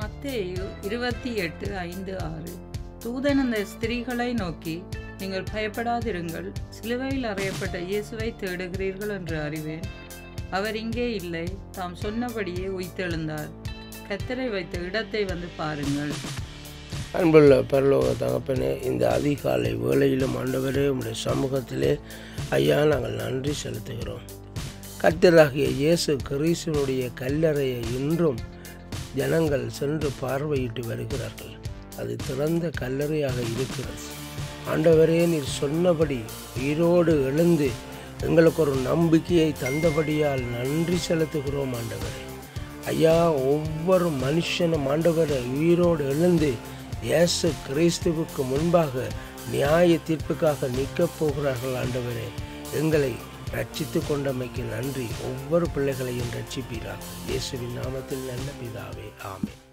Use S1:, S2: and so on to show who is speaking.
S1: மத்தேயு இருபத்தி எட்டு ஐந்து ஆறு தூதன் அந்த ஸ்திரீகளை நோக்கி நீங்கள் பயப்படாதிருங்கள் சிலுவையில் அறையப்பட்ட இயேசுவை தேடுகிறீர்கள் என்று அறிவேன் அவர் இங்கே இல்லை தாம் சொன்னபடியே உயிர்த்தெழுந்தார் கத்தரை வைத்த இடத்தை வந்து பாருங்கள்
S2: அன்புள்ள பரலோக தகப்பனே இந்த அதிகாலை வேளையிலும் ஆண்டவரே உம்முடைய சமூகத்திலே ஐயா நாங்கள் நன்றி செலுத்துகிறோம் கர்த்தராகிய இயேசு கிறிஸ்துவனுடைய கல்லறையை இன்றும் ஜனங்கள் சென்று பார்வையிட்டு வருகிறார்கள் அது திறந்த கல்லறையாக இருக்கிறது ஆண்டவரே நீர் சொன்னபடி உயிரோடு எழுந்து எங்களுக்கு ஒரு நம்பிக்கையை தந்தபடியால் நன்றி செலுத்துகிறோம் ஆண்டவரே ஐயா ஒவ்வொரு மனுஷனும் ஆண்டவரை உயிரோடு எழுந்து இயேசு கிறிஸ்துவுக்கு முன்பாக நியாய தீர்ப்புக்காக நிற்கப் போகிறார்கள் ஆண்டவரே எங்களை ரட்சித்து கொண்டமைக்கு நன்றி ஒவ்வொரு பிள்ளைகளையும் ரட்சிப்பீராக இயேசுவின் நாமத்தில் நல்ல பிதாவே ஆமென்